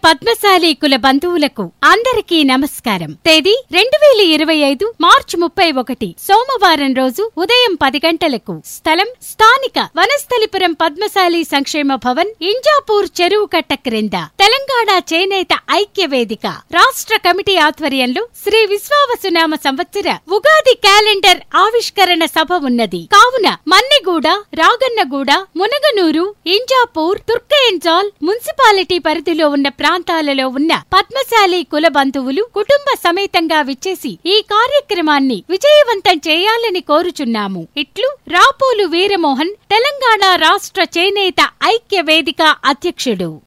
పద్మశాలి కుల బంధువులకు అందరికీ నమస్కారం తేదీ రెండు వేల ఇరవై ఐదు మార్చి ముప్పై ఒకటి సోమవారం రోజు ఉదయం పది గంటలకు స్థలం స్థానిక వనస్థలిపురం పద్మశాలి సంక్షేమ భవన్ ఇంజాపూర్ చెరువు కట్ట క్రింద తెలంగాణ చేనేత ఐక్య వేదిక రాష్ట్ర కమిటీ ఆధ్వర్యంలో శ్రీ విశ్వావసునామ సంవత్సర ఉగాది క్యాలెండర్ ఆవిష్కరణ సభ ఉన్నది కావున మన్నెగూడ రాగన్నగూడ మునగనూరు ఇంజాపూర్ తుర్కయంజాల్ మున్సిపాలిటీ పరిధిలో ఉన్న ప్రాంతాలలో ఉన్న పద్మశాలి కుల బంధువులు కుటుంబ సమేతంగా విచ్చేసి ఈ కార్యక్రమాన్ని విజయవంతం చేయాలని కోరుచున్నాము ఇట్లు రాపోలు వీరమోహన్ తెలంగాణ రాష్ట్ర చేనేత ఐక్య వేదిక అధ్యక్షుడు